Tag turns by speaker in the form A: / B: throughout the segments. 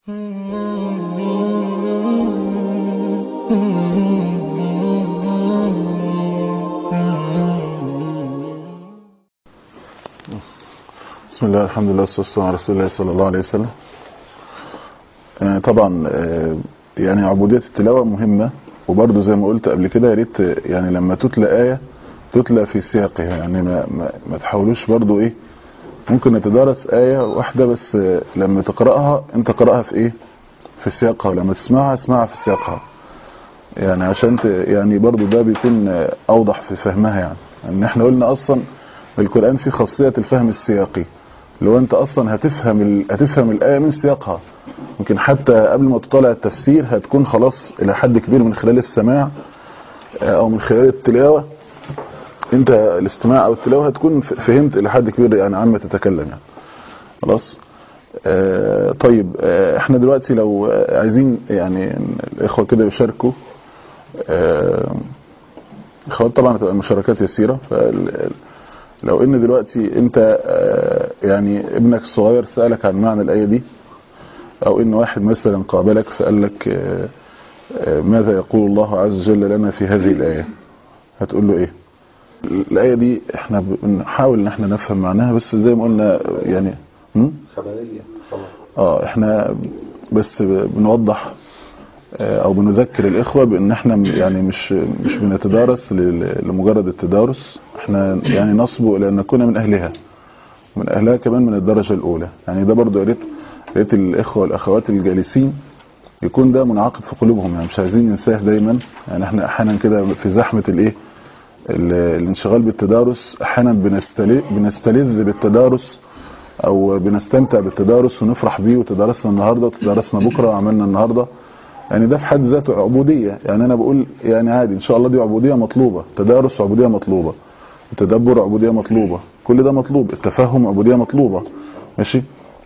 A: بسم الله الحمد لله والصلاة والسلام على رسول الله صلى الله عليه وسلم آه، طبعا آه، يعني عبودية التلاوة مهمة وبرضه زي ما قلت قبل كده يا ريت يعني لما تتلى آية تتلى في سياقها يعني ما, ما, ما تحاولوش برضه ايه ممكن نتدارس آية واحدة بس آه، لما تقرأها انت قرأها في ايه في سياقها ولما تسمعها اسمعها في سياقها يعني عشان ت- يعني برضه ده بيكون آه، اوضح في فهمها يعني ان احنا قلنا اصلا القرآن فيه خاصية الفهم السياقي لو انت اصلا هتفهم ال... هتفهم الآية من سياقها يمكن حتى قبل ما تطالع التفسير هتكون خلاص الى حد كبير من خلال السماع آه، او من خلال التلاوة انت الاستماع او التلاوة هتكون ف- فهمت الى حد كبير يعني عما تتكلم يعني خلاص آه، طيب آه، احنا دلوقتي لو آه، عايزين يعني الاخوة كده يشاركوا آه، اخوات طبعا هتبقى المشاركات يسيرة فال- لو ان دلوقتي انت آه، يعني ابنك الصغير سألك عن معنى الآية دي او ان واحد مثلا قابلك فقال لك آه، آه، ماذا يقول الله عز وجل لنا في هذه الآية هتقول له ايه الآية دي احنا بنحاول ان احنا نفهم معناها بس زي ما قلنا يعني هم؟
B: خبرية خلاص
A: اه احنا بس بنوضح آه، او بنذكر الاخوة بان احنا م- يعني مش مش بنتدارس لل- لمجرد التدارس احنا يعني نصبو الى ان نكون من اهلها من اهلها كمان من الدرجة الاولى يعني ده برضو يا ريت يا ريت الاخوة والاخوات الجالسين يكون ده منعقد في قلوبهم يعني مش عايزين ننساه دايما يعني احنا احيانا كده في زحمة الايه ال- الانشغال بالتدارس احيانا بنستلذ بنستلذ بالتدارس او بنستمتع بالتدارس ونفرح بيه وتدارسنا النهارده وتدارسنا بكره وعملنا النهارده يعني ده في حد ذاته عبوديه يعني انا بقول يعني عادي ان شاء الله دي عبوديه مطلوبه تدارس عبوديه مطلوبه التدبر عبوديه مطلوبه كل ده مطلوب التفهم عبوديه مطلوبه ماشي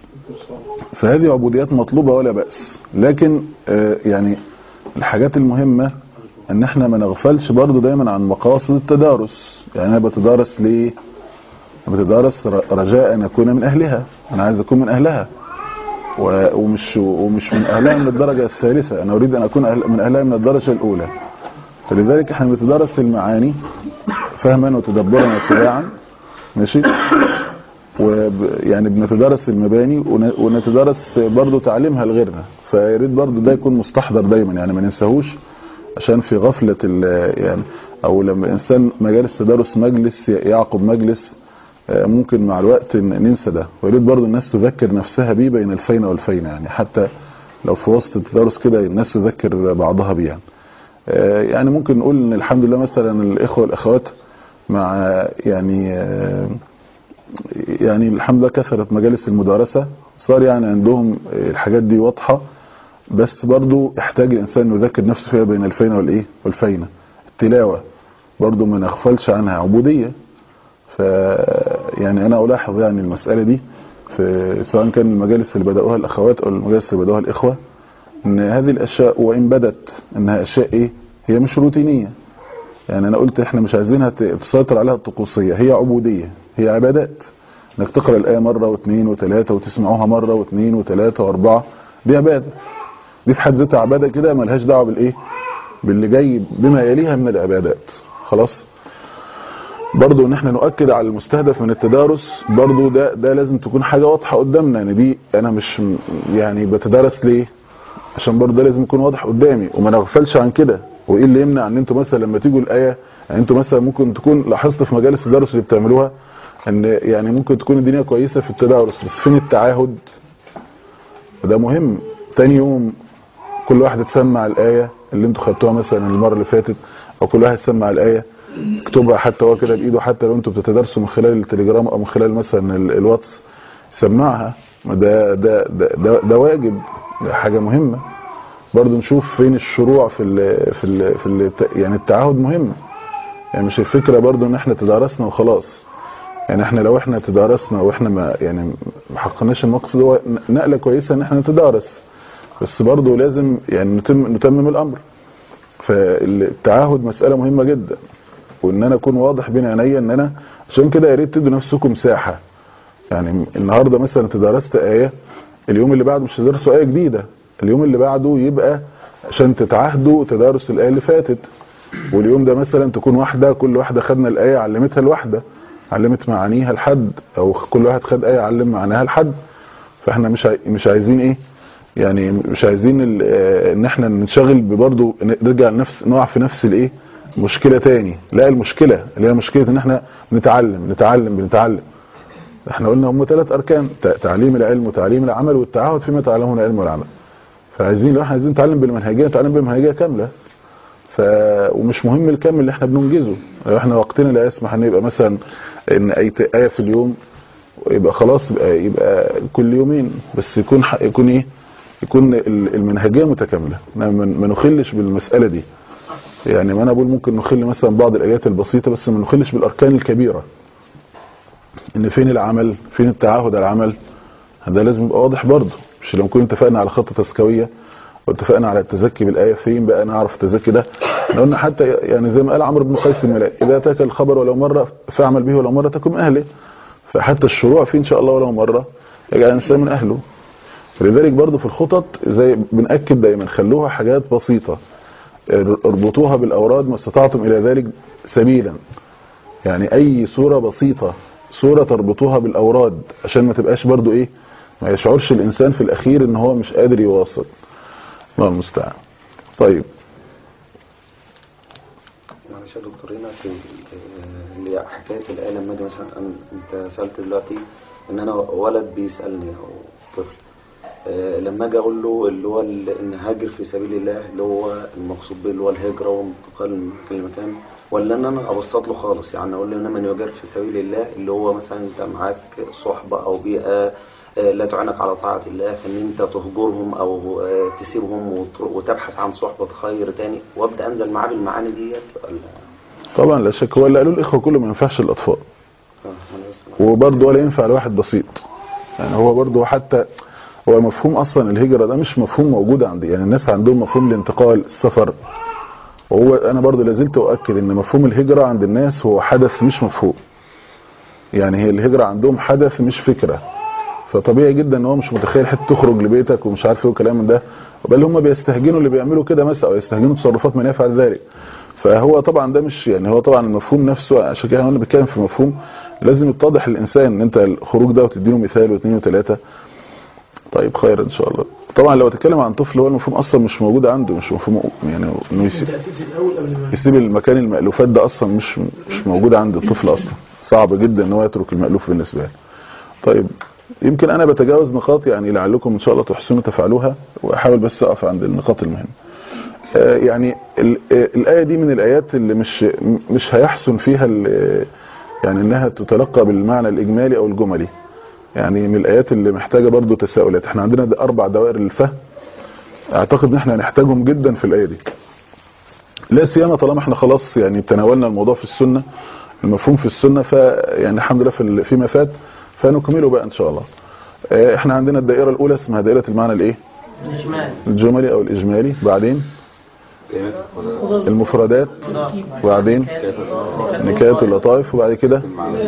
A: فهذه عبوديات مطلوبه ولا باس لكن آه، يعني الحاجات المهمه ان احنا ما نغفلش برضو دايما عن مقاصد التدارس يعني انا بتدارس ليه بتدارس ر- رجاء ان اكون من اهلها انا عايز اكون من اهلها و- ومش ومش من اهلها من الدرجه الثالثه انا اريد ان اكون أهل من اهلها من الدرجه الاولى فلذلك احنا بنتدارس المعاني فهما وتدبرا واتباعا ماشي وب يعني بنتدارس المباني ون- ونتدارس برضو تعليمها لغيرنا فياريت برضو ده يكون مستحضر دايما يعني ما ننساهوش عشان في غفلة ال- يعني او لما الانسان مجالس تدارس مجلس يعقب مجلس آه، ممكن مع الوقت ن- ننسى ده ويريد برضو الناس تذكر نفسها بيه بين الفين والفين يعني حتى لو في وسط التدارس كده الناس تذكر بعضها بيه يعني آه، يعني ممكن نقول ان الحمد لله مثلا الاخوه والاخوات مع يعني آه، يعني الحمد لله كثرت مجالس المدارسة صار يعني عندهم الحاجات دي واضحة بس برضو يحتاج الإنسان انه يذكر نفسه فيها بين الفينة والإيه والفينة التلاوة برضو ما نغفلش عنها عبودية ف يعني أنا ألاحظ يعني المسألة دي في سواء كان المجالس اللي بدأوها الأخوات أو المجالس اللي بدأوها الإخوة إن هذه الأشياء وإن بدت إنها أشياء إيه هي مش روتينية يعني انا قلت احنا مش عايزينها ت- تسيطر عليها الطقوسية هي عبودية هي عبادات انك تقرأ الآية مرة واثنين وثلاثة وتسمعوها مرة واثنين وثلاثة واربعة دي عبادة دي في حد ذاتها عبادة كده ملهاش دعوة بالايه باللي جاي بما يليها من العبادات خلاص برضو ان احنا نؤكد على المستهدف من التدارس برضو ده ده لازم تكون حاجة واضحة قدامنا يعني دي انا مش م- يعني بتدارس ليه عشان برضه ده لازم يكون واضح قدامي وما نغفلش عن كده وايه اللي يمنع ان انتوا مثلا لما تيجوا الايه يعني انتوا مثلا ممكن تكون لاحظت في مجالس التدارس اللي بتعملوها ان يعني ممكن تكون الدنيا كويسه في التدارس بس فين التعاهد وده مهم تاني يوم كل واحد تسمع الايه اللي انتوا خدتوها مثلا المره اللي فاتت او كل واحد سمع الايه اكتبها حتى هو كده بايده حتى لو انتوا بتتدرسوا من خلال التليجرام او من خلال مثلا ال- الواتس سمعها ده ده ده ده, ده واجب ده حاجه مهمه برضو نشوف فين الشروع في ال في ال في ال يعني التعهد مهم يعني مش الفكره برضو ان احنا تدارسنا وخلاص يعني احنا لو احنا تدارسنا واحنا ما يعني ما حققناش المقصد هو نقله كويسه ان احنا نتدارس بس برضو لازم يعني نتم نتمم الامر فالتعهد مساله مهمه جدا وان انا اكون واضح بين عينيا ان انا عشان كده يا ريت تدوا نفسكم مساحه يعني النهارده مثلا تدارست ايه اليوم اللي بعده مش تدرسوا آية جديدة اليوم اللي بعده يبقى عشان تتعهدوا تدارس الآية اللي فاتت واليوم ده مثلا تكون واحدة كل واحدة خدنا الآية علمتها الواحدة علمت معانيها لحد او كل واحد خد آية علم معناها لحد فاحنا مش عاي- مش عايزين ايه يعني مش عايزين ال- آه، ان احنا ننشغل ببرضه نرجع لنفس نقع في نفس الايه مشكلة تاني لا المشكلة اللي هي مشكلة ان احنا نتعلم نتعلم بنتعلم احنا قلنا هم ثلاث اركان ت- تعليم العلم وتعليم العمل والتعهد فيما تعلمون العلم والعمل فعايزين لو احنا عايزين نتعلم بالمنهجيه نتعلم بالمنهجيه كامله ف ومش مهم الكم اللي احنا بننجزه لو احنا وقتنا لا يسمح ان يبقى مثلا ان اي ت- ايه في اليوم يبقى خلاص يبقى, يبقى كل يومين بس يكون ح- يكون ايه يكون ال- المنهجيه متكامله ما ما- ما نخلش بالمساله دي يعني ما انا بقول ممكن نخل مثلا بعض الايات البسيطه بس ما نخلش بالاركان الكبيره ان فين العمل فين التعهد على العمل ده لازم يبقى واضح برضه مش لو كنا اتفقنا على خطه تزكويه واتفقنا على التزكي بالايه فين بقى نعرف التزكي ده احنا قلنا حتى يعني زي ما قال عمرو بن قيس الملائي اذا اتاك الخبر ولو مره فاعمل به ولو مره تكن من اهله فحتى الشروع فيه ان شاء الله ولو مره يجعل الانسان من اهله ولذلك برضه في الخطط زي بنأكد دايما خلوها حاجات بسيطه اربطوها بالاوراد ما استطعتم الى ذلك سبيلا يعني اي صورة بسيطة صورة تربطوها بالاوراد عشان ما تبقاش برضو ايه ما يشعرش الانسان في الاخير ان هو مش قادر يواصل الله المستعان طيب
B: معلش يا دكتور هنا في آه، اللي هي حكايه الايه لما اجي مثلا أنا- انت سالت دلوقتي ان انا ولد بيسالني او طفل آه، لما اجي اقول له اللي هو ال- ان هاجر في سبيل الله اللي هو المقصود به اللي هو الهجره والانتقال من مكان لمكان ولا ان انا ابسط له خالص يعني اقول له انما من يهاجر في سبيل الله اللي هو مثلا انت معاك صحبه او بيئه آه، لا تعينك على طاعه الله فان انت تهجرهم او آه، تسيبهم وتر- وتبحث عن صحبه خير تاني وابدا انزل معاه بالمعاني ديت ولا
A: طبعا لا شك هو اللي قالوا الاخوه كله ما ينفعش الاطفال
B: آه، أنا بس-
A: وبرضه ولا ينفع لواحد بسيط يعني هو برضه حتى هو مفهوم اصلا الهجرة ده مش مفهوم موجود عندي يعني الناس عندهم مفهوم الانتقال السفر وهو انا برضه لازلت اؤكد ان مفهوم الهجرة عند الناس هو حدث مش مفهوم يعني هي الهجرة عندهم حدث مش فكرة فطبيعي جدا ان هو مش متخيل حته تخرج لبيتك ومش عارف ايه والكلام من ده بل هم بيستهجنوا اللي بيعملوا كده مثلا او يستهجنوا تصرفات من يفعل ذلك فهو طبعا ده مش يعني هو طبعا المفهوم نفسه عشان كده انا بتكلم في مفهوم لازم يتضح للانسان ان انت الخروج ده وتديله مثال واثنين وثلاثه طيب خير ان شاء الله طبعا لو تتكلم عن طفل هو المفهوم اصلا مش موجود عنده مش مفهوم يعني انه يسيب,
C: التأسيس الأول قبل ما
A: يسيب المكان المألوفات ده اصلا مش مش موجود عند الطفل اصلا صعب جدا ان هو يترك المألوف بالنسبه له طيب يمكن انا بتجاوز نقاط يعني لعلكم ان شاء الله تحسنوا تفعلوها واحاول بس اقف عند النقاط المهمه آه، يعني ال- آه، الآية دي من الآيات اللي مش مش هيحسن فيها ال- يعني انها تتلقى بالمعنى الإجمالي أو الجملي يعني من الآيات اللي محتاجة برضو تساؤلات احنا عندنا ده أربع دوائر للفهم اعتقد ان احنا هنحتاجهم جدا في الآية دي لا سيما طالما احنا خلاص يعني تناولنا الموضوع في السنة المفهوم في السنة ف يعني الحمد لله في ال- فيما فات فنكمله بقى ان شاء الله آه، احنا عندنا الدائرة الأولى اسمها دائرة المعنى الايه
C: الإجمال
A: الجملي أو الإجمالي بعدين المفردات وبعدين نكات اللطائف وبعد كده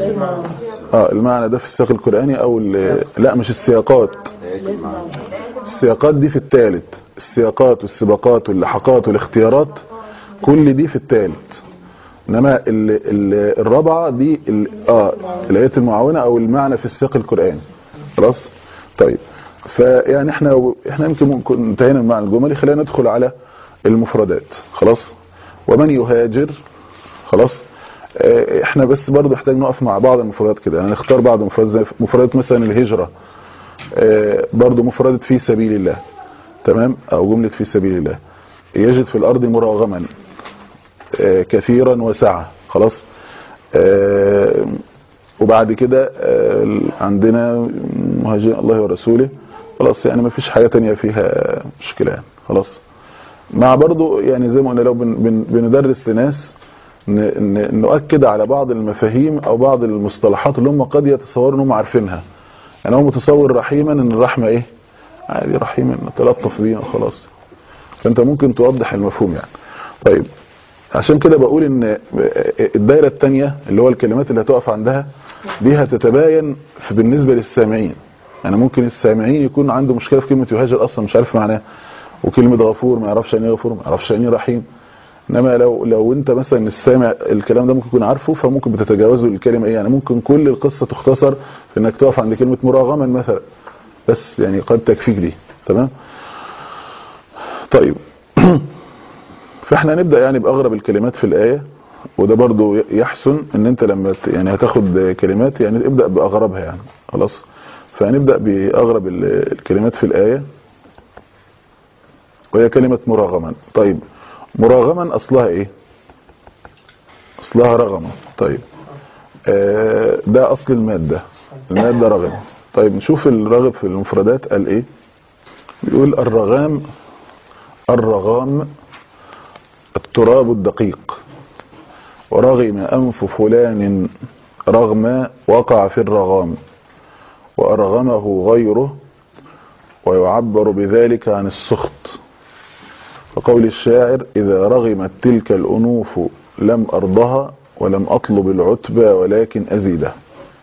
A: اه المعنى ده في السياق القرآني او ال- لا مش السياقات السياقات دي في الثالث السياقات والسباقات واللحقات والاختيارات كل دي في الثالث انما ال ال الرابعه دي ال اه الايات المعاونه او المعنى في السياق القرآني خلاص طيب فيعني احنا احنا يمكن ممكن انتهينا من المعنى الجملي خلينا ندخل على المفردات خلاص ومن يهاجر خلاص اه، احنا بس برضه محتاج نقف مع بعض المفردات كده يعني نختار بعض المفردات زي مفردات مثلا الهجرة اه، برضه مفردة في سبيل الله تمام او جملة في سبيل الله يجد في الارض مراغما اه، كثيرا وسعة خلاص اه، وبعد كده اه، عندنا مهاجرين الله ورسوله خلاص يعني ما فيش حاجة تانية فيها مشكلة يعني خلاص مع برضو يعني زي ما قلنا لو بن بن بندرس لناس ن- ن- نؤكد على بعض المفاهيم او بعض المصطلحات اللي هم قد يتصوروا انهم عارفينها يعني هو متصور رحيما ان الرحمه ايه عادي رحيما نتلطف بيه وخلاص فانت ممكن توضح المفهوم يعني طيب عشان كده بقول ان الدايره الثانيه اللي هو الكلمات اللي هتقف عندها دي هتتباين في بالنسبه للسامعين يعني ممكن السامعين يكون عنده مشكله في كلمه يهاجر اصلا مش عارف معناها وكلمه غفور ما يعرفش يعني ايه غفور ما يعرفش يعني ايه رحيم انما لو لو انت مثلا السامع الكلام ده ممكن يكون عارفه فممكن بتتجاوزه الكلمه ايه يعني ممكن كل القصه تختصر في انك تقف عند كلمه مراغما مثلا بس يعني قد تكفيك دي تمام طيب فاحنا نبدا يعني باغرب الكلمات في الايه وده برضو يحسن ان انت لما ت- يعني هتاخد كلمات يعني ابدا باغربها يعني خلاص فهنبدا باغرب ال- الكلمات في الايه وهي كلمه مراغما طيب مراغما اصلها ايه اصلها رغم طيب آه ده اصل الماده الماده رغم طيب نشوف الراغب في المفردات قال ايه بيقول الرغام الرغام التراب الدقيق ورغم أنف فلان رغم وقع في الرغام وأرغمه غيره ويعبر بذلك عن السخط وقول الشاعر إذا رغمت تلك الأنوف لم أرضها ولم أطلب العتبى ولكن أزيده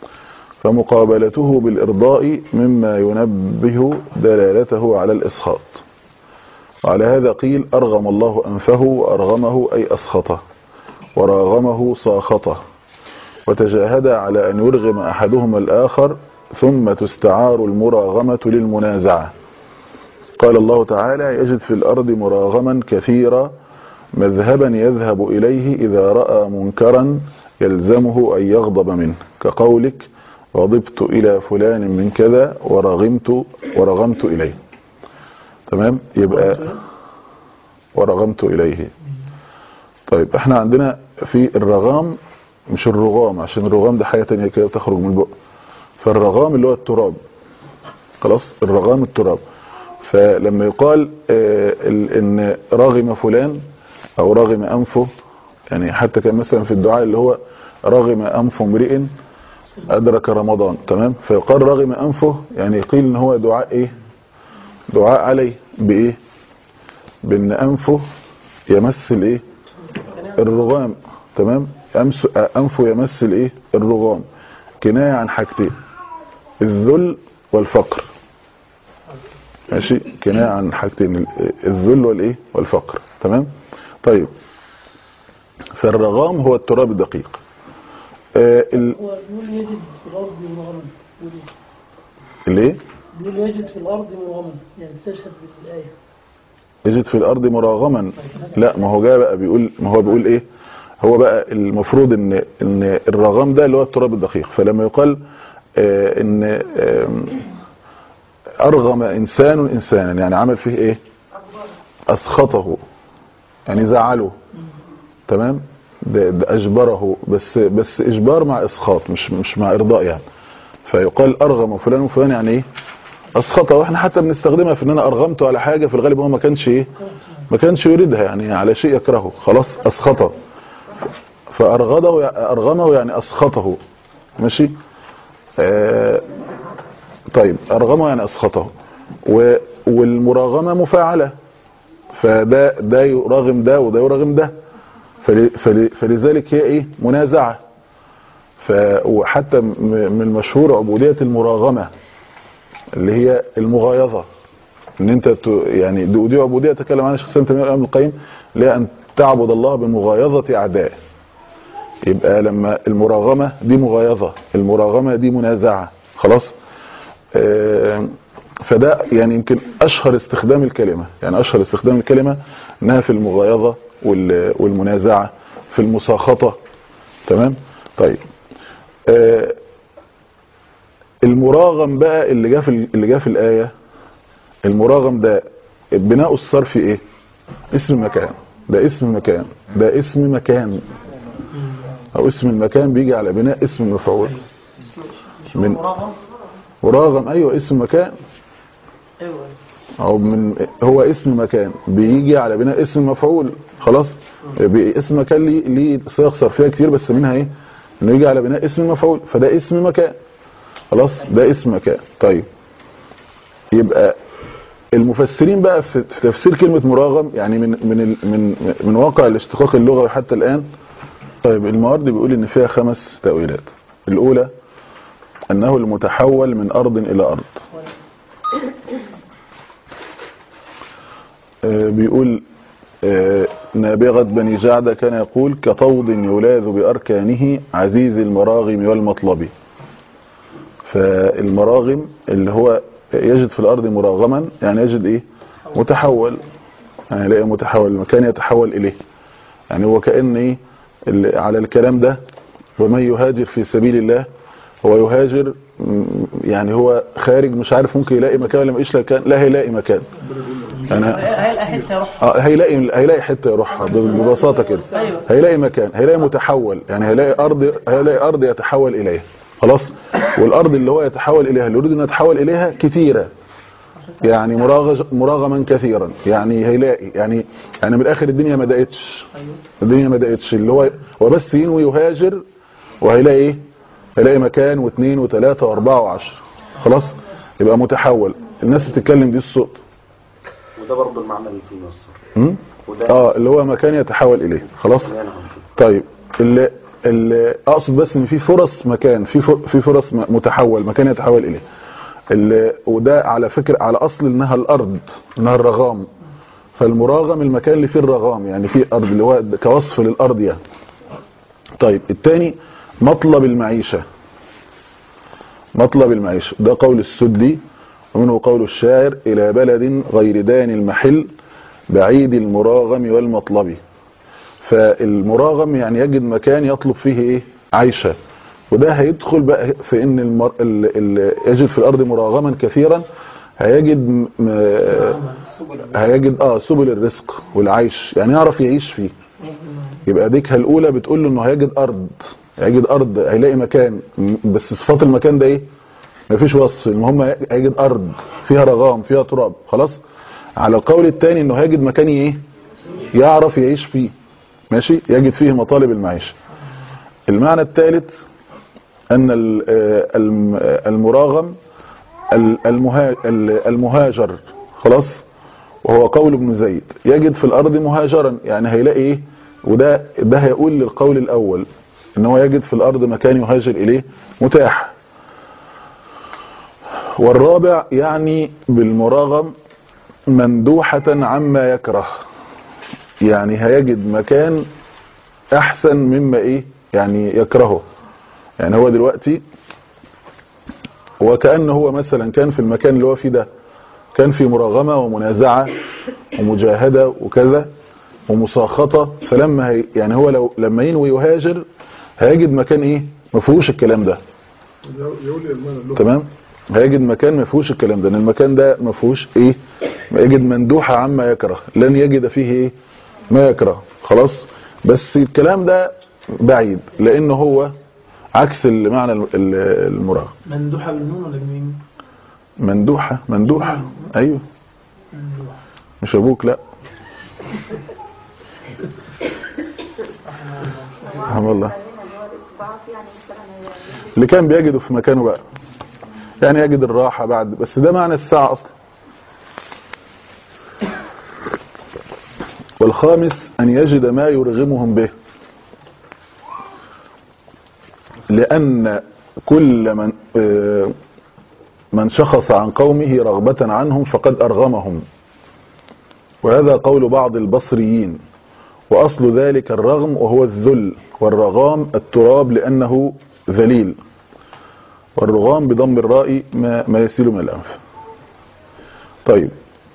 A: فمقابلته بالإرضاء مما ينبه دلالته على الإسخاط وعلى هذا قيل أرغم الله أنفه وأرغمه أي أسخطه وراغمه ساخطه وتجاهد على أن يرغم أحدهما الآخر ثم تستعار المراغمة للمنازعة قال الله تعالى يجد في الأرض مراغما كثيرا مذهبا يذهب إليه إذا رأى منكرا يلزمه أن يغضب منه كقولك غضبت إلى فلان من كذا ورغمت ورغمت إليه تمام يبقى ورغمت إليه طيب احنا عندنا في الرغام مش الرغام عشان الرغام ده حاجة تانية كده تخرج من البق فالرغام اللي هو التراب خلاص الرغام التراب فلما يقال اه ال- ان رغم فلان او رغم انفه يعني حتى كان مثلا في الدعاء اللي هو رغم انف امرئ ادرك رمضان تمام فيقال رغم انفه يعني قيل ان هو دعاء ايه دعاء عليه بايه بان انفه يمس الايه الرغام تمام أمس انفه يمس الايه الرغام كنايه عن حاجتين الذل والفقر ماشي كنايه عن حاجتين الذل والايه والفقر تمام طيب فالرغام هو التراب الدقيق آه ال...
C: هو بيقول يجد في الأرض مرغما بيقول إيه؟
A: الايه
C: بيقول يجد في الأرض مرغما يعني تشهد بالآية
A: يجد في الارض مراغما لا ما هو جاي بقى بيقول ما هو بيقول ايه هو بقى المفروض ان ان الرغام ده اللي هو التراب الدقيق فلما يقال آه ان آم، ارغم انسان انسانا يعني عمل فيه ايه اسخطه يعني زعله تمام ده, ده اجبره بس بس اجبار مع اسخاط مش مش مع ارضاء يعني فيقال ارغم فلان وفلان يعني ايه اسخطه واحنا حتى بنستخدمها في ان انا ارغمته على حاجه في الغالب هو ما كانش ايه ما كانش يريدها يعني على شيء يكرهه خلاص اسخطه فارغده ارغمه يعني اسخطه ماشي آه طيب ارغمه يعني اسخطه و والمراغمه مفاعله فده ده يراغم ده وده يراغم ده فل- فل- فلذلك هي ايه منازعه ف وحتى م- من المشهور عبوديه المراغمه اللي هي المغايظه ان انت ت- يعني دي ودي عبوديه تكلم عنها شخصيا تيميه الامام القيم اللي هي ان تعبد الله بمغايظه اعدائه يبقى لما المراغمه دي مغايظه المراغمه دي منازعه خلاص آه، فده يعني يمكن اشهر استخدام الكلمه يعني اشهر استخدام الكلمه انها في المغايظه وال- والمنازعه في المساخطه تمام طيب آه، المراغم بقى اللي جاء في اللي جاء في الايه المراغم ده بناء الصرف ايه اسم مكان ده اسم مكان ده اسم مكان او اسم المكان بيجي على بناء اسم المفعول من
C: مراغم
A: مراغم ايوه اسم مكان
C: أيوه
A: او من هو اسم مكان بيجي على بناء اسم مفعول خلاص بي- اسم مكان ليه ليه صيغ صرفيه كتير بس منها ايه انه يجي على بناء اسم مفعول فده اسم مكان خلاص ده اسم مكان طيب يبقى المفسرين بقى في في تفسير كلمة مراغم يعني من من ال- من من واقع الاشتقاق اللغوي حتى الآن طيب الموارد بيقول ان فيها خمس تأويلات الأولى أنه المتحول من أرض إلى أرض آه، بيقول آه، نابغة بني جعدة كان يقول كطود يلاذ بأركانه عزيز المراغم والمطلب فالمراغم اللي هو يجد في الأرض مراغما يعني يجد إيه متحول يعني يلاقي متحول المكان يتحول إليه يعني هو كأن إيه اللي على الكلام ده ومن يهاجر في سبيل الله هو يهاجر م، يعني هو خارج مش عارف ممكن يلاقي مكان ولا مش مكان لا هيلاقي مكان يعني
C: هيلقى حته يروح
A: اه هيلاقي هيلاقي حته يروحها ببساطه كده
C: أيوة.
A: هيلاقي مكان هيلاقي متحول يعني هيلاقي ارض هيلاقي ارض يتحول اليها خلاص والارض اللي هو يتحول اليها اللي يريد ان يتحول اليها كثيره يعني مراغج مراغما كثيرا يعني هيلاقي يعني يعني من الاخر الدنيا ما دقتش
C: ايوه
A: الدنيا ما دقتش اللي هو هو بس ينوي يهاجر وهيلاقي ايه هيلاقي مكان واثنين وثلاثه واربعه وعشره خلاص يبقى متحول الناس بتتكلم دي الصوت
B: وده برضه المعنى اللي فيه مصر
A: م?
B: وده
A: اه اللي هو مكان يتحول اليه خلاص
B: يعني عن كده.
A: طيب اللي اللي اقصد بس ان في فرص مكان في فر- في فرص م- متحول مكان يتحول اليه اللي وده على فكره على اصل انها الارض انها الرغام فالمراغم المكان اللي فيه الرغام يعني فيه ارض اللي هو كوصف للارض يعني طيب الثاني مطلب المعيشه مطلب المعيشه ده قول السدي ومنه قول الشاعر الى بلد غير دان المحل بعيد المراغم والمطلب فالمراغم يعني يجد مكان يطلب فيه ايه عيشة وده هيدخل بقى في ان المر... ال... ال... يجد في الارض مراغما كثيرا هيجد م... م- هيجد اه سبل الرزق والعيش يعني يعرف يعيش فيه يبقى ديكها الاولى بتقول له انه هيجد ارض هيجد ارض هيلاقي مكان م- بس صفات المكان ده ايه مفيش وصف المهم هيجد ارض فيها رغام فيها تراب خلاص على القول الثاني انه هيجد مكان ايه يعرف يعيش فيه ماشي يجد فيه مطالب المعيشه المعنى الثالث ان ال- آه، الم- آه، المراغم ال- المها- ال- المهاجر خلاص وهو قول ابن زيد يجد في الارض مهاجرا يعني هيلاقي ايه وده ده هيقول للقول الاول ان هو يجد في الارض مكان يهاجر اليه متاح والرابع يعني بالمراغم مندوحة عما يكره يعني هيجد مكان احسن مما ايه يعني يكرهه يعني هو دلوقتي وكأنه هو مثلا كان في المكان اللي هو فيه ده كان في مراغمة ومنازعة ومجاهدة وكذا ومساخطة فلما هي يعني هو لو لما ينوي يهاجر هيجد مكان ايه ما فيهوش الكلام ده
D: يقول لي المعنى اللغة
A: تمام هيجد مكان ما فيهوش الكلام ده ان المكان ده ما فيهوش ايه يجد مندوحة عما يكره لن يجد فيه ايه ما يكره خلاص بس الكلام ده بعيد لانه هو عكس المعنى ال- ال- المراغم
C: مندوحه بالنون ولا بالميم؟
A: مندوحة مندوحة ايوه
C: مندوحه
A: مش ابوك لا سبحان الله اللي كان بيجده في مكانه بقى يعني يجد الراحة بعد بس ده معنى الساعة أصلا والخامس أن يجد ما يرغمهم به لأن كل من آه، من شخص عن قومه رغبة عنهم فقد أرغمهم وهذا قول بعض البصريين وأصل ذلك الرغم وهو الذل والرغام التراب لأنه ذليل والرغام بضم الراء ما, ما يسيل من الأنف طيب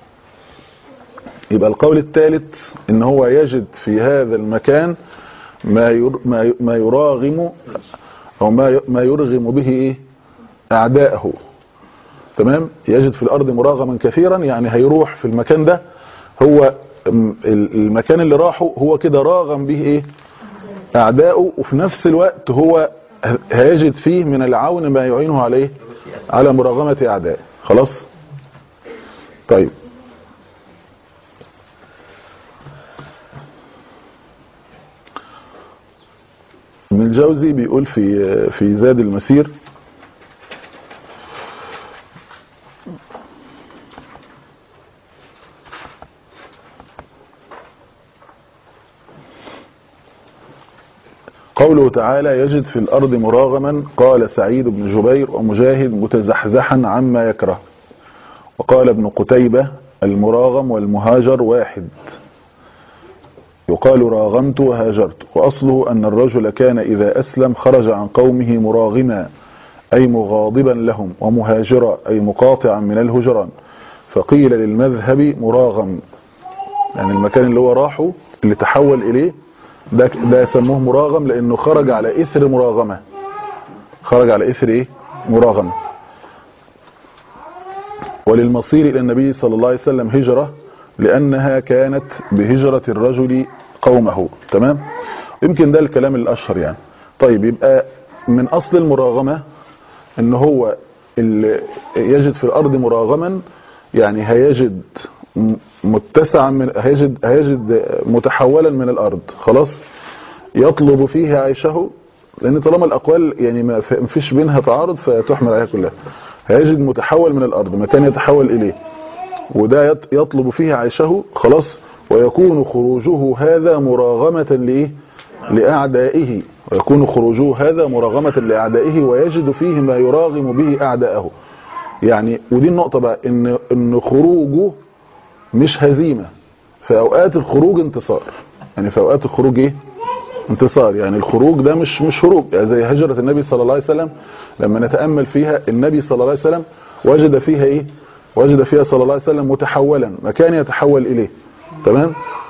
A: يبقى القول الثالث ان هو يجد في هذا المكان ما ير ما ي- ما يراغم او ما ي- ما يرغم به ايه اعداءه تمام يجد في الارض مراغما كثيرا يعني هيروح في المكان ده هو م- ال- المكان اللي راحه هو كده راغم به ايه اعداؤه وفي نفس الوقت هو ه- هيجد فيه من العون ما يعينه عليه على مراغمة اعدائه خلاص طيب ابن الجوزي بيقول في في زاد المسير قوله تعالى يجد في الأرض مراغما قال سعيد بن جبير ومجاهد متزحزحا عما يكره وقال ابن قتيبة المراغم والمهاجر واحد يقال راغمت وهاجرت وأصله أن الرجل كان إذا أسلم خرج عن قومه مراغما أي مغاضبا لهم ومهاجرا أي مقاطعا من الهجران فقيل للمذهب مراغم يعني المكان اللي هو راحه اللي تحول إليه ده, ده يسموه مراغم لأنه خرج على إثر مراغمة خرج على إثر إيه؟ مراغمة وللمصير إلى النبي صلى الله عليه وسلم هجرة لأنها كانت بهجرة الرجل قومه تمام يمكن ده الكلام الأشهر يعني طيب يبقى من أصل المراغمة ان هو اللي يجد في الأرض مراغما يعني هيجد متسعا من هيجد, هيجد متحولا من الأرض خلاص يطلب فيه عيشه لأن طالما الأقوال يعني ما فيش بينها تعارض فتحمل عليها كلها هيجد متحول من الأرض مكان يتحول إليه وده يطلب فيه عيشه خلاص ويكون خروجه هذا مراغمة لإيه لأعدائه ويكون خروجه هذا مراغمة لأعدائه ويجد فيه ما يراغم به أعدائه يعني ودي النقطة بقى إن, إن خروجه مش هزيمة في أوقات الخروج انتصار يعني في أوقات الخروج إيه انتصار يعني الخروج ده مش مش هروب يعني زي هجرة النبي صلى الله عليه وسلم لما نتأمل فيها النبي صلى الله عليه وسلم وجد فيها إيه وجد فيها صلى الله عليه وسلم متحولا مكان يتحول إليه تمام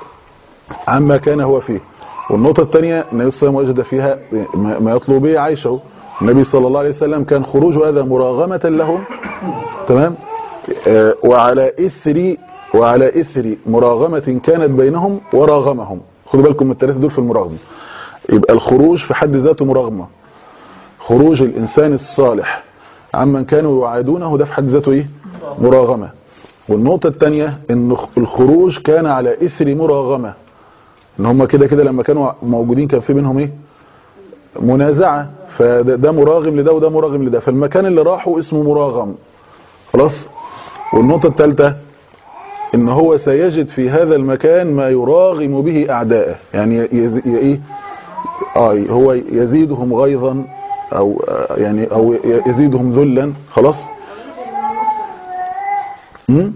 A: عما كان هو فيه والنقطة الثانية النبي صلى الله عليه وسلم وجد فيها ما يطلب به عيشه النبي صلى الله عليه وسلم كان خروج هذا مراغمة لهم تمام آه وعلى إثر وعلى إثر مراغمة كانت بينهم وراغمهم خدوا بالكم من الثلاثة دول في المراغمة يبقى الخروج في حد ذاته مراغمة خروج الإنسان الصالح عمن كانوا يعادونه ده في حد ذاته إيه مراغمة والنقطة الثانية ان الخروج كان على إثر مراغمة ان هم كده كده لما كانوا موجودين كان في بينهم ايه منازعة فده مراغم لده وده مراغم لده فالمكان اللي راحوا اسمه مراغم خلاص والنقطة الثالثة ان هو سيجد في هذا المكان ما يراغم به اعدائه يعني يزي ايه اه هو يزيدهم غيظا او يعني او يزيدهم ذلا خلاص امم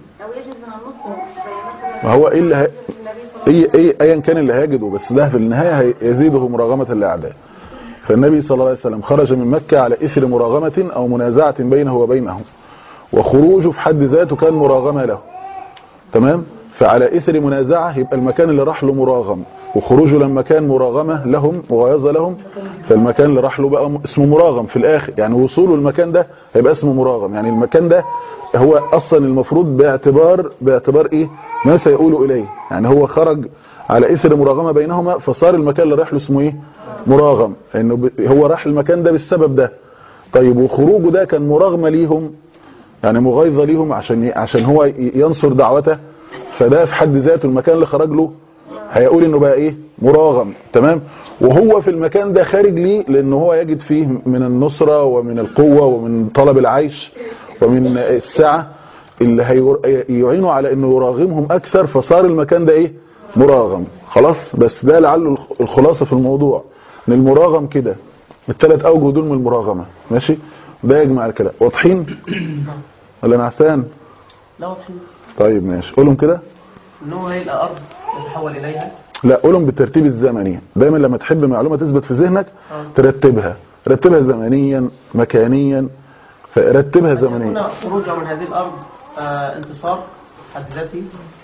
A: ما هو ايه اللي ه... اي اي ايا كان اللي هيجده بس ده في النهايه يزيده مراغمه الاعداء فالنبي صلى الله عليه وسلم خرج من مكة على اثر مراغمة او منازعة بينه وبينهم وخروجه في حد ذاته كان مراغمة له تمام فعلى اثر منازعة يبقى المكان اللي راح له مراغم وخروجه لما كان مراغمة لهم مغايظة لهم فالمكان اللي راح له بقى اسمه مراغم في الاخر يعني وصوله المكان ده هيبقى اسمه مراغم يعني المكان ده هو اصلا المفروض باعتبار باعتبار ايه ما سيقول اليه يعني هو خرج على اثر مراغمة بينهما فصار المكان اللي راح له اسمه ايه مراغم انه هو راح المكان ده بالسبب ده طيب وخروجه ده كان مراغمة ليهم يعني مغايظة ليهم عشان عشان هو ينصر دعوته فده في حد ذاته المكان اللي خرج له هيقول انه بقى ايه مراغم تمام وهو في المكان ده خارج ليه لانه هو يجد فيه من النصرة ومن القوة ومن طلب العيش ومن السعة اللي هيعينوا على انه يراغمهم اكثر فصار المكان ده ايه مراغم خلاص بس ده لعله الخلاصة في الموضوع ان المراغم كده الثلاث اوجه دول من المراغمة ماشي ده يجمع الكلام واضحين ولا نعسان
C: لا واضحين
A: طيب ماشي قولهم كده
C: ان هو هيلقى ارض يتحول اليها
A: لا قولهم بالترتيب الزمني دايما لما تحب معلومة تثبت في ذهنك ترتبها رتبها زمنيا مكانيا فرتبها زمنيا
C: هنا خروجه من هذه الارض آه انتصار حد ذاته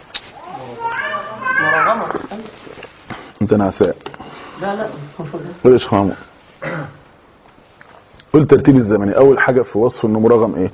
C: مراغمة
A: انت نعسان
C: لا لا
A: قول ايش خامو قول الترتيب الزمني اول حاجة في وصف انه مراغم ايه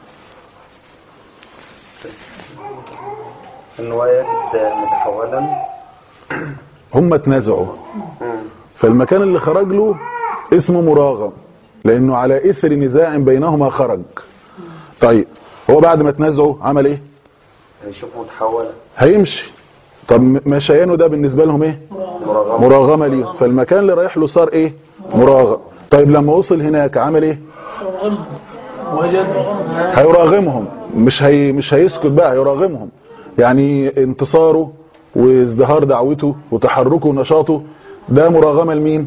B: ان هو يجد متحولا
A: هم تنازعوا فالمكان اللي خرج له اسمه مراغم لانه على اثر نزاع بينهما خرج طيب هو بعد ما تنازعوا عمل ايه
B: يشوف متحولا
A: هيمشي طب مشيانه ده بالنسبة لهم ايه
B: مراغمة
A: مراغمة ليه فالمكان اللي رايح له صار ايه مراغم طيب لما وصل هناك عمل ايه
C: وجد
A: هيراغمهم مش هي مش هيسكت بقى هيراغمهم يعني انتصاره وازدهار دعوته وتحركه ونشاطه ده مراغمة لمين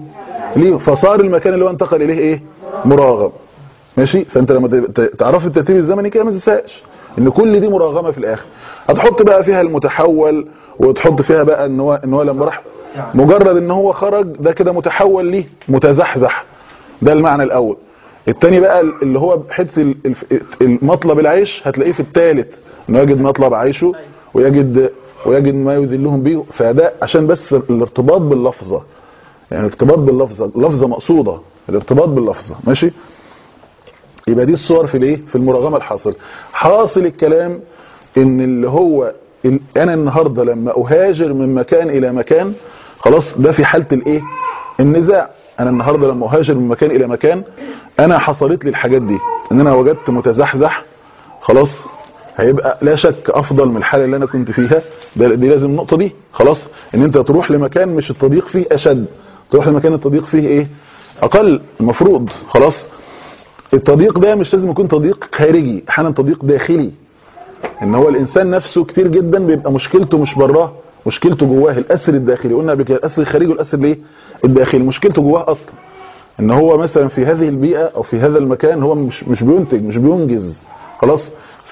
A: ليه فصار المكان اللي هو انتقل اليه ايه مراغم ماشي فانت لما ت- ت- تعرف الترتيب الزمني كده ما تنساش ان كل دي مراغمه في الاخر هتحط بقى فيها المتحول وتحط فيها بقى ان هو ان هو لما راح مجرد ان هو خرج ده كده متحول ليه متزحزح ده المعنى الاول التاني بقى اللي هو حته ال- الف- المطلب العيش هتلاقيه في الثالث انه يجد مطلب عيشه ويجد ويجد ما يذلهم به فده عشان بس الارتباط باللفظه يعني الارتباط باللفظه لفظه مقصوده الارتباط باللفظه ماشي يبقى دي الصور في الايه في المراغمه الحاصله حاصل الكلام ان اللي هو ال- انا النهارده لما اهاجر من مكان الى مكان خلاص ده في حاله الايه النزاع انا النهارده لما اهاجر من مكان الى مكان انا حصلت لي الحاجات دي ان انا وجدت متزحزح خلاص هيبقى لا شك افضل من الحاله اللي انا كنت فيها ده دي لازم النقطه دي خلاص ان انت تروح لمكان مش التضييق فيه اشد تروح لمكان التضييق فيه ايه اقل المفروض خلاص التضييق ده مش لازم يكون تضييق خارجي احيانا تضييق داخلي ان هو الانسان نفسه كتير جدا بيبقى مشكلته مش براه مشكلته جواه الاسر الداخلي قلنا قبل كده الاسر الخارجي والاسر الايه الداخلي مشكلته جواه اصلا ان هو مثلا في هذه البيئه او في هذا المكان هو مش مش بينتج مش بينجز خلاص ف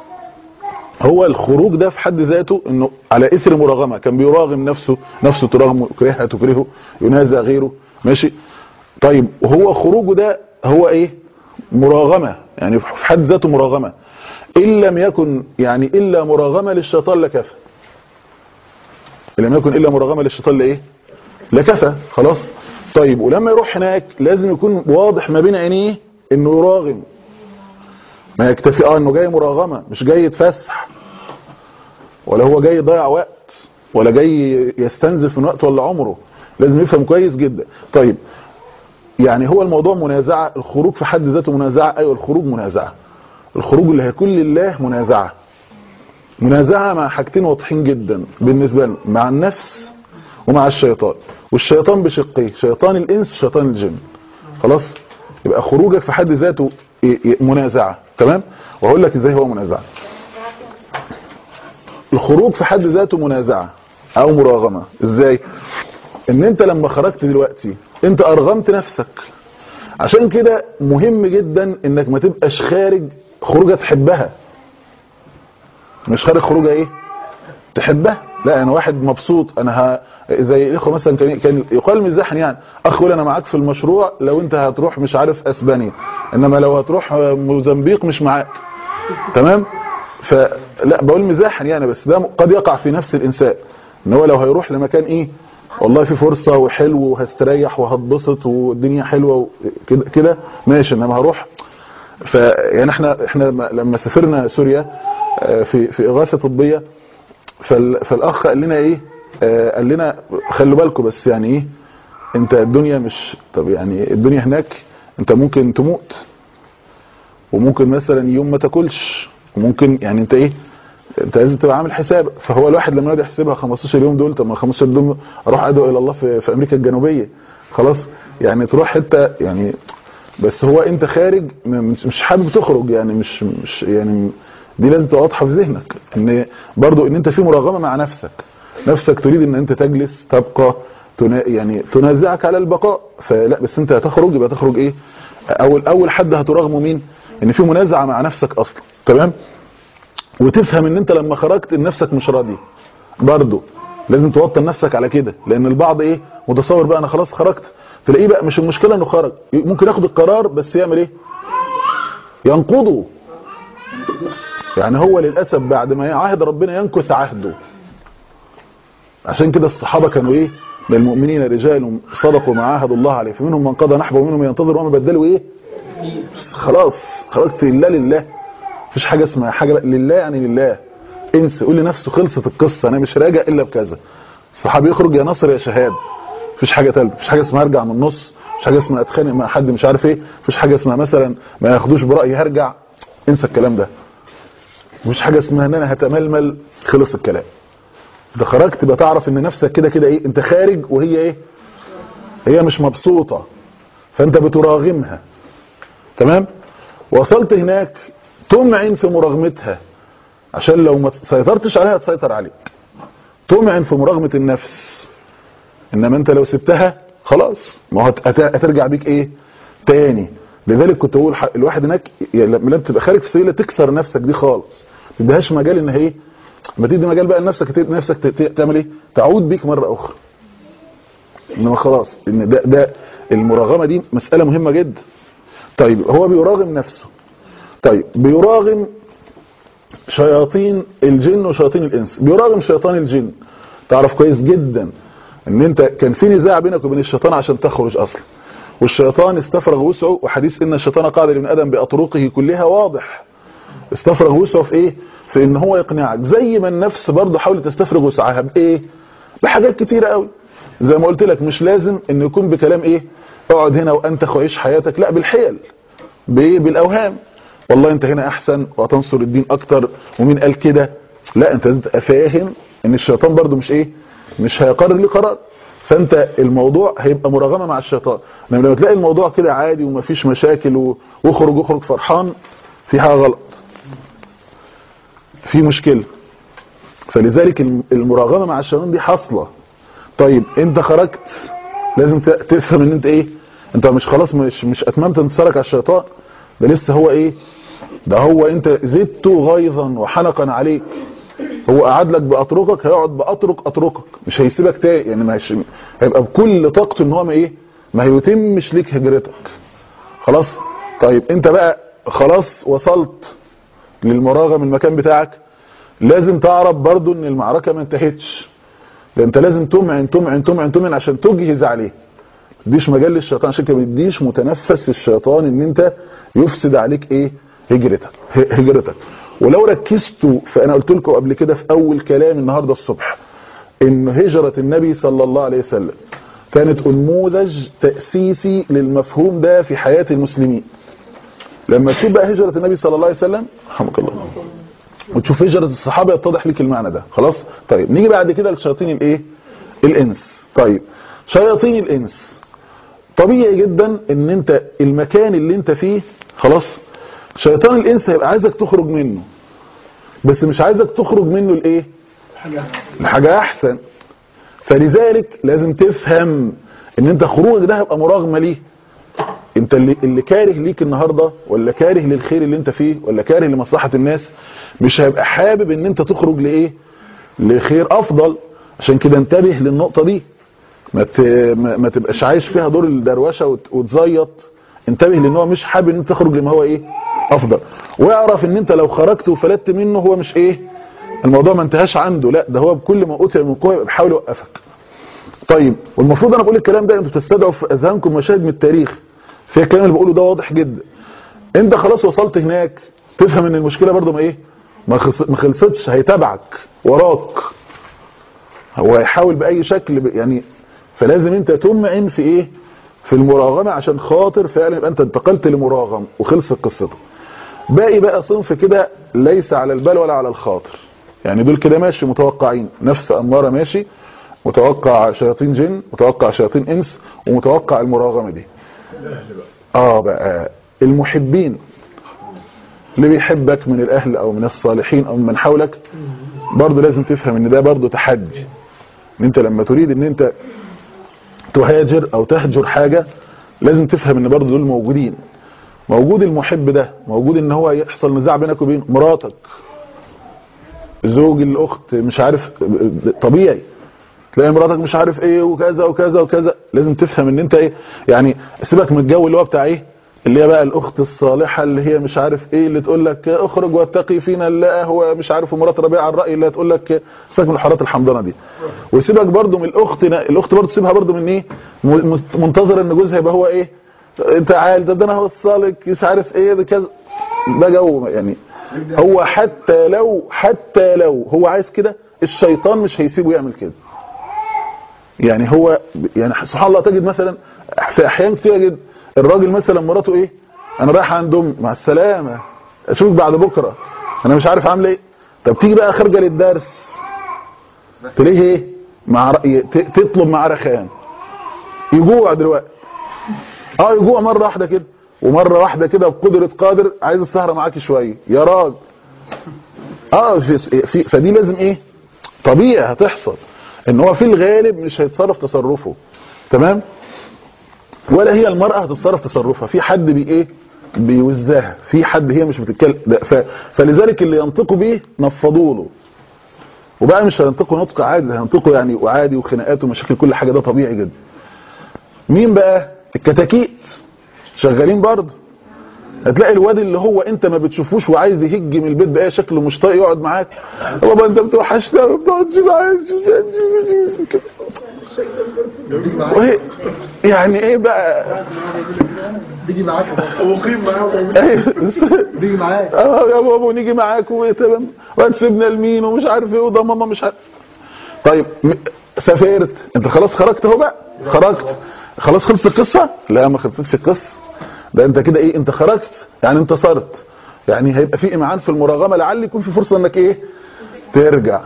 A: هو الخروج ده في حد ذاته انه على اثر مراغمه كان بيراغم نفسه نفسه تراغم كرهها تكرهه ينازع غيره ماشي طيب وهو خروجه ده هو ايه مراغمه يعني في حد ذاته مراغمه ان لم يكن يعني الا مراغمه للشيطان لكفى ان لم يكن الا مراغمه للشيطان لايه لكفى خلاص طيب ولما يروح هناك لازم يكون واضح ما بين عينيه انه يراغم ما يكتفي اه انه جاي مراغمه مش جاي يتفسح ولا هو جاي يضيع وقت ولا جاي يستنزف من وقت ولا عمره لازم يفهم كويس جدا طيب يعني هو الموضوع منازعه الخروج في حد ذاته منازعه ايوه الخروج منازعه الخروج اللي هيكون لله منازعه منازعه مع حاجتين واضحين جدا بالنسبه لنا مع النفس ومع الشيطان والشيطان بشقيه شيطان الانس وشيطان الجن خلاص يبقى خروجك في حد ذاته ي- ي- منازعه تمام وهقول لك ازاي هو منازعه الخروج في حد ذاته منازعه او مراغمه ازاي ان انت لما خرجت دلوقتي انت ارغمت نفسك عشان كده مهم جدا انك ما تبقاش خارج خروجه تحبها مش خارج خروجه ايه تحبها لا انا واحد مبسوط انا ها زي الاخوه مثلا كان كان يقال مزاحا يعني اخ يقول انا معاك في المشروع لو انت هتروح مش عارف اسبانيا انما لو هتروح موزمبيق مش معاك تمام فلا بقول مزاحا يعني بس ده قد يقع في نفس الانسان ان هو لو هيروح لمكان ايه والله في فرصه وحلو وهستريح وهتبسط والدنيا حلوه وكده كده ماشي انما هروح ف يعني احنا احنا لما- لما سافرنا سوريا آه، في في اغاثه طبيه فال- فالاخ قال لنا ايه آه، قال لنا خلوا بالكم بس يعني ايه انت الدنيا مش طب يعني الدنيا هناك انت ممكن تموت وممكن مثلا يوم ما تاكلش وممكن يعني انت ايه انت لازم تبقى عامل حساب فهو الواحد لما يقعد يحسبها 15 يوم دول طب ما 15 يوم اروح ادعو الى الله في, في امريكا الجنوبيه خلاص يعني تروح حته يعني بس هو انت خارج م- مش مش حابب تخرج يعني مش مش يعني دي لازم تبقى واضحه في ذهنك ان برضو ان انت في مراغمه مع نفسك نفسك تريد ان انت تجلس تبقى تنا يعني تنازعك على البقاء فلا بس انت هتخرج يبقى تخرج ايه اول اول حد هتراغمه مين ان في منازعه مع نفسك اصلا تمام وتفهم ان انت لما خرجت ان نفسك مش راضي برضه لازم توطن نفسك على كده لان البعض ايه متصور بقى انا خلاص خرجت تلاقيه بقى مش المشكله انه خرج ممكن ياخد القرار بس يعمل ايه ينقضه يعني هو للاسف بعد ما يعاهد ربنا ينكث عهده عشان كده الصحابه كانوا ايه من المؤمنين رجال صدقوا ما عاهدوا الله عليه فمنهم من قضى نحبه ومنهم من ينتظر وما بدلوا ايه خلاص خرجت لله لله مفيش حاجه اسمها حاجه بقى لله يعني لله انسى قول لنفسه خلصت القصه انا مش راجع الا بكذا الصحابي يخرج يا نصر يا شهاده مفيش حاجه ثالثه مفيش حاجه اسمها ارجع من النص مفيش حاجه اسمها اتخانق مع حد مش عارف ايه مفيش حاجه اسمها مثلا ما ياخدوش برايي هرجع انسى الكلام ده مفيش حاجه اسمها ان انا هتململ خلص الكلام انت خرجت بقى تعرف ان نفسك كده كده ايه انت خارج وهي ايه هي مش مبسوطه فانت بتراغمها تمام وصلت هناك تمعن في مراغمتها عشان لو ما سيطرتش عليها تسيطر عليك تمعن في مراغمة النفس انما انت لو سبتها خلاص ما هو هت- هت- هترجع بيك ايه تاني لذلك كنت بقول ح- الواحد هناك ي- لما تبقى خارج في سبيل تكسر نفسك دي خالص ما تديهاش مجال ان هي ما تدي مجال بقى لنفسك ت- نفسك ت- ت- تعمل ايه تعود بيك مره اخرى انما خلاص ان ده ده المراغمه دي مساله مهمه جدا طيب هو بيراغم نفسه طيب بيراغم شياطين الجن وشياطين الانس بيراغم شيطان الجن تعرف كويس جدا ان انت كان في نزاع بينك وبين الشيطان عشان تخرج اصلا والشيطان استفرغ وسعه وحديث ان الشيطان قاعد لابن ادم باطرقه كلها واضح استفرغ وسعه في ايه في ان هو يقنعك زي ما النفس برضه حاولت تستفرغ وسعها بايه بحاجات كتيره قوي زي ما قلت لك مش لازم ان يكون بكلام ايه اقعد هنا وانت وعيش حياتك لا بالحيل بايه بالاوهام والله انت هنا احسن وهتنصر الدين اكتر ومين قال كده لا انت لازم تبقى فاهم ان الشيطان برضو مش ايه مش هيقرر ليه قرار فانت الموضوع هيبقى مراغمه مع الشيطان لما لما تلاقي الموضوع كده عادي ومفيش مشاكل و- واخرج واخرج فرحان في حاجه غلط في مشكله فلذلك الم- المراغمه مع الشيطان دي حاصله طيب انت خرجت لازم ت- تفهم ان انت ايه انت مش خلاص مش مش اتممت انتصارك على الشيطان ده لسه هو ايه ده هو انت زدته غيظا وحنقا عليك هو قعد لك باطرقك هيقعد باطرق اطرقك مش هيسيبك تاني يعني مش هيبقى بكل طاقته ان هو ما ايه ما هيتمش ليك هجرتك خلاص طيب انت بقى خلاص وصلت للمراغم المكان بتاعك لازم تعرف برضو ان المعركة ما انتهتش ده انت لازم تمعن تمعن تمعن تمعن عشان تجهز عليه تديش مجال للشيطان عشان كده ما تديش متنفس الشيطان ان انت يفسد عليك ايه هجرتك ه- هجرتك ولو ركزتوا فانا قلت لكم قبل كده في اول كلام النهارده الصبح ان هجرة النبي صلى الله عليه وسلم كانت نموذج تأسيسي للمفهوم ده في حياة المسلمين لما تشوف بقى هجرة النبي صلى الله عليه وسلم رحمك الله وتشوف هجرة الصحابة يتضح لك المعنى ده خلاص طيب نيجي بعد كده لشياطين الايه الانس طيب شياطين الانس طبيعي جدا ان انت المكان اللي انت فيه خلاص شيطان الانس هيبقى عايزك تخرج منه بس مش عايزك تخرج منه لايه لحاجة احسن فلذلك لازم تفهم ان انت خروجك ده هيبقى مراغمة ليه انت اللي, اللي كاره ليك النهاردة ولا كاره للخير اللي انت فيه ولا كاره لمصلحة الناس مش هيبقى حابب ان انت تخرج لايه لخير افضل عشان كده انتبه للنقطة دي ما, ت... ما ما تبقاش عايش فيها دور الدروشة وت... وتزيط انتبه لان هو مش حابب ان انت تخرج لما هو ايه افضل واعرف ان انت لو خرجت وفلتت منه هو مش ايه الموضوع ما انتهاش عنده لا ده هو بكل ما اوتي من قوه يبقى بيحاول يوقفك طيب والمفروض انا بقول الكلام ده انتوا تستدعوا في اذهانكم مشاهد من التاريخ في الكلام اللي بقوله ده واضح جدا انت خلاص وصلت هناك تفهم ان المشكله برضو ما ايه ما خلص- ما خلصتش هيتابعك وراك هو هيحاول باي شكل ب- يعني فلازم انت تمعن في ايه في المراغمه عشان خاطر فعلا يبقى انت انتقلت لمراغم وخلصت قصتك باقي بقى صنف كده ليس على البال ولا على الخاطر يعني دول كده ماشي متوقعين نفس اماره ماشي متوقع شياطين جن متوقع شياطين انس ومتوقع المراغمه دي اه بقى المحبين اللي بيحبك من الاهل او من الصالحين او من حولك برضه لازم تفهم ان ده برضه تحدي ان انت لما تريد ان انت تهاجر او تهجر حاجة لازم تفهم ان برضه دول موجودين موجود المحب ده موجود ان هو يحصل نزاع بينك وبين مراتك زوج الاخت مش عارف طبيعي تلاقي مراتك مش عارف ايه وكذا وكذا وكذا لازم تفهم ان انت ايه يعني سيبك من الجو اللي هو بتاع ايه اللي هي بقى الاخت الصالحه اللي هي مش عارف ايه اللي تقول لك اخرج واتقي فينا الله هو مش عارف مرات ربيع الراي اللي هتقول لك سيبك من الحارات الحمضانه دي وسيبك برضو من الاخت الاخت برضو سيبها برضو من ايه م- منتظر ان جوزها يبقى هو ايه انت عال ده ده انا هو الصالك مش عارف ايه ده كذا ده جو يعني هو حتى لو حتى لو هو عايز كده الشيطان مش هيسيبه يعمل كده يعني هو يعني سبحان الله تجد مثلا في احيان كتيره جدا الراجل مثلا مراته ايه انا رايح عند امي مع السلامه اشوفك بعد بكره انا مش عارف عامله ايه طب تيجي بقى خارجه للدرس تلاقيه ايه مع رأي ت- تطلب معاه رخام يجوع دلوقتي اه يجوع مره واحده كده ومره واحده كده بقدره قادر عايز السهره معاكي شويه يا راجل اه في في فدي لازم ايه طبيعي هتحصل ان هو في الغالب مش هيتصرف تصرفه تمام ولا هي المرأة هتتصرف تصرفها في حد بي ايه بيوزاها في حد هي مش بتتكلم ده ف... فلذلك اللي ينطقوا بيه نفضوا له وبقى مش هينطقوا نطق عادي هينطقوا يعني وعادي وخناقات ومشاكل كل حاجة ده طبيعي جدا مين بقى الكتاكيت شغالين برضه هتلاقي الواد اللي هو انت ما بتشوفوش وعايز يهج من البيت باي شكل مش طايق يقعد معاك بابا انت بتوحشنا ما بتقعدش معايا وهي- يعني ايه بقى
E: بيجي معاك
D: وقيم معاهم
A: ايه
E: بيجي معاك
A: اه يا بابا نيجي معاك وتمام وهتسيبنا لمين ومش عارف ايه وده ماما مش عارف طيب م- سافرت انت خلاص خرجت اهو بقى خرجت خلاص خلصت القصه لا ما خلصتش القصه ده انت كده ايه انت خرجت يعني انتصرت يعني هيبقى في امعان في المراغمه لعل يكون في فرصه انك ايه ترجع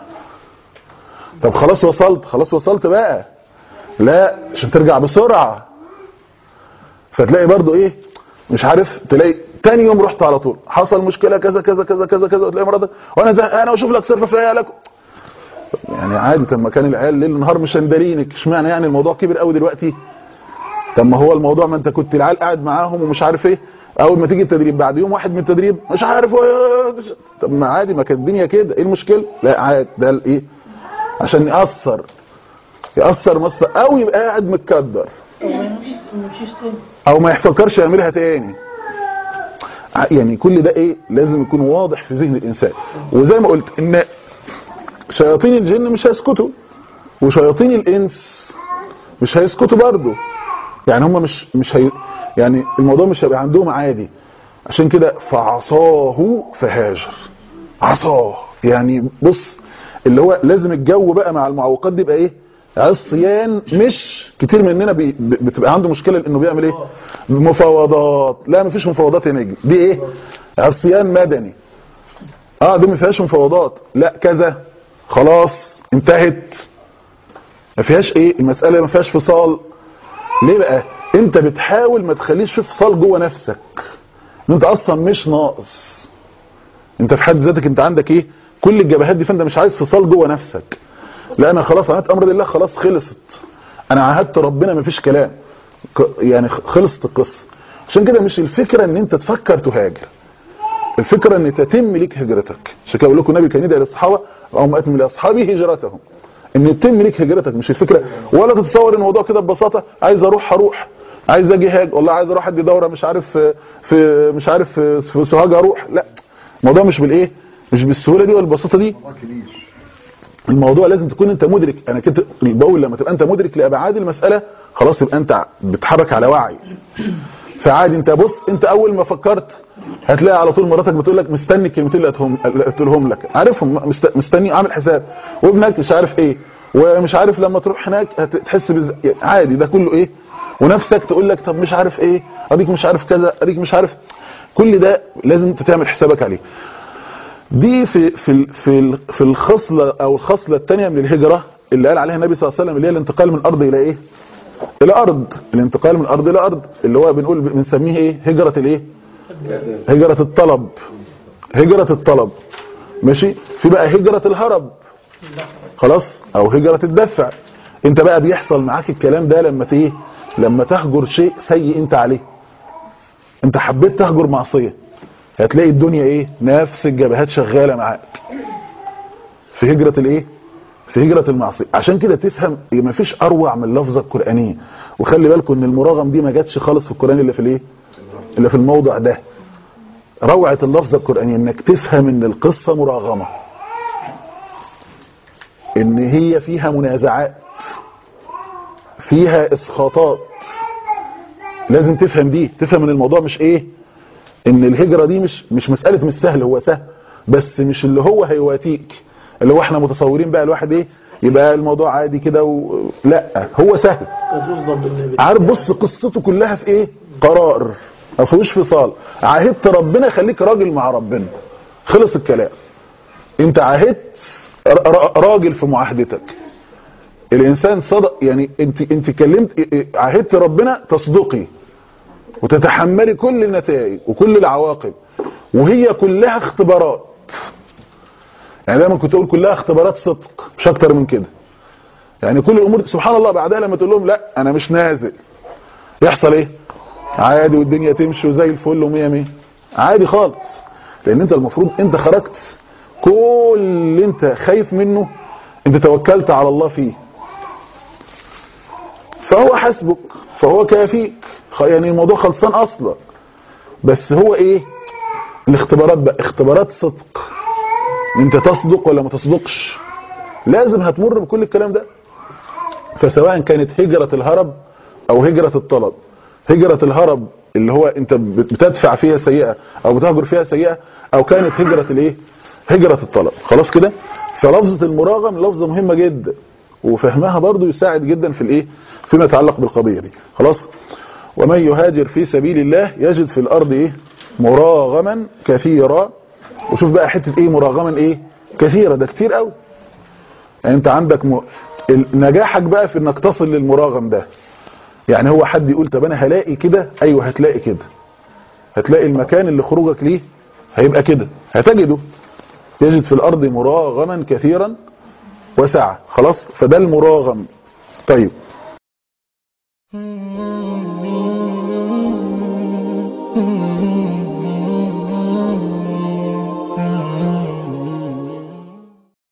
A: طب خلاص وصلت خلاص وصلت بقى لا عشان ترجع بسرعه فتلاقي برضو ايه مش عارف تلاقي تاني يوم رحت على طول حصل مشكله كذا كذا كذا كذا كذا وتلاقي مراتك وانا زهقان واشوف لك صرف في عيالك يعني عادي طب ما كان العيال ليل نهار مشندرينك اشمعنى يعني الموضوع كبر قوي دلوقتي طب ما هو الموضوع ما انت كنت العيال قاعد معاهم ومش عارف ايه اول ما تيجي التدريب بعد يوم واحد من التدريب مش عارف ايه طب ما عادي ما كانت الدنيا كده ايه المشكله لا عادي ده الايه عشان ياثر ياثر مصر او يبقى قاعد متكدر
C: أو ما يمشيش ما يمشيش تاني
A: او ما يفكرش يعملها تاني ع- يعني كل ده ايه لازم يكون واضح في ذهن الانسان وزي ما قلت ان شياطين الجن مش هيسكتوا وشياطين الانس مش هيسكتوا برضه يعني هم مش مش هي يعني الموضوع مش هيبقى عندهم عادي عشان كده فعصاه فهاجر عصاه يعني بص اللي هو لازم الجو بقى مع المعوقات دي يبقى ايه عصيان مش كتير مننا بي ب- بتبقى عنده مشكله انه بيعمل ايه مفاوضات لا مفيش مفاوضات يا نجم دي ايه عصيان مدني اه دي ما فيهاش مفاوضات لا كذا خلاص انتهت ما فيهاش ايه المساله ما فيهاش فصال ليه بقى انت بتحاول ما تخليش في فصال جوه نفسك ان انت اصلا مش ناقص انت في حد ذاتك انت عندك ايه كل الجبهات دي فانت مش عايز فصال جوه نفسك لا انا خلاص عهدت امر لله خلاص خلصت انا عهدت ربنا مفيش كلام ك- يعني خ- خلصت القصه عشان كده مش الفكره ان انت تفكر تهاجر الفكره ان تتم ليك هجرتك عشان كده بقول لكم النبي كان يدعي للصحابه اللهم اتم لاصحابه هجرتهم ان يتم ليك هجرتك مش الفكره ولا تتصور ان الموضوع كده ببساطه عايز اروح هروح عايز اجي هاج والله عايز اروح ادي دوره مش عارف في, في مش عارف في, في سوهاج اروح لا الموضوع مش بالايه مش بالسهوله دي والبساطه دي
E: موضوع كبير
A: الموضوع لازم تكون انت مدرك انا كنت بقول لما تبقى انت مدرك لابعاد المساله خلاص يبقى انت بتحرك على وعي فعادي انت بص انت اول ما فكرت هتلاقي على طول مراتك بتقول لك مستني الكلمتين اللي قلتهم اللي قلتهم لك عارفهم مست- مستني عامل حساب وابنك مش عارف ايه ومش عارف لما تروح هناك هتحس بز... يعني عادي ده كله ايه ونفسك تقول لك طب مش عارف ايه اديك مش عارف كذا اديك مش عارف كل ده لازم انت تعمل حسابك عليه دي في في ال- في ال- في الخصله او الخصله الثانيه من الهجره اللي قال عليها النبي صلى الله عليه وسلم اللي هي الانتقال من ارض الى ايه الى ارض الانتقال من ارض الى ارض اللي هو بنقول بنسميه ايه هجره الايه هجره الطلب هجره الطلب ماشي في بقى هجره الهرب خلاص او هجره الدفع انت بقى بيحصل معاك الكلام ده لما ايه لما تهجر شيء سيء انت عليه انت حبيت تهجر معصيه هتلاقي الدنيا ايه نفس الجبهات شغاله معاك في هجره الايه في هجره المعصيه عشان كده تفهم ما فيش اروع من اللفظه القرانيه وخلي بالكم ان المراغم دي ما جاتش خالص في القران الا في الايه الا في الموضع ده روعه اللفظه القرانيه انك تفهم ان القصه مراغمه ان هي فيها منازعات فيها اسخاطات لازم تفهم دي تفهم ان الموضوع مش ايه ان الهجرة دي مش مش مسألة مش سهل هو سهل بس مش اللي هو هيواتيك اللي هو احنا متصورين بقى الواحد ايه يبقى الموضوع عادي كده و... لا هو سهل
C: ترضى بالنبي
A: عارف بص قصته كلها في ايه قرار ما فيهوش فصال عاهدت ربنا خليك راجل مع ربنا خلص الكلام انت عاهدت ر- ر- راجل في معاهدتك الانسان صدق يعني انت انت كلمت عاهدت ربنا تصدقي وتتحملي كل النتائج وكل العواقب وهي كلها اختبارات يعني دايما كنت اقول كلها اختبارات صدق مش اكتر من كده يعني كل الامور سبحان الله بعدها لما تقول لهم لا انا مش نازل يحصل ايه عادي والدنيا تمشي وزي الفل ومية مية عادي خالص لان انت المفروض انت خرجت كل اللي انت خايف منه انت توكلت على الله فيه فهو حسبك فهو كافيك خ- يعني الموضوع خلصان اصلا بس هو ايه الاختبارات بقى اختبارات صدق انت تصدق ولا ما تصدقش لازم هتمر بكل الكلام ده فسواء كانت هجرة الهرب او هجرة الطلب هجرة الهرب اللي هو انت بت- بتدفع فيها سيئة او بتهجر فيها سيئة او كانت هجرة الايه هجرة الطلب خلاص كده فلفظة المراغم لفظة مهمة جدا وفهمها برضو يساعد جدا في الايه فيما يتعلق بالقضية دي خلاص ومن يهاجر في سبيل الله يجد في الارض ايه مراغما كثيرا وشوف بقى حتة ايه مراغما ايه كثيرة ده كتير قوي يعني انت عندك م... ال- نجاحك بقى في انك تصل للمراغم ده يعني هو حد يقول طب انا هلاقي كده ايوه هتلاقي كده هتلاقي المكان اللي خروجك ليه هيبقى كده هتجده يجد في الارض مراغما كثيرا وسعة خلاص فده المراغم طيب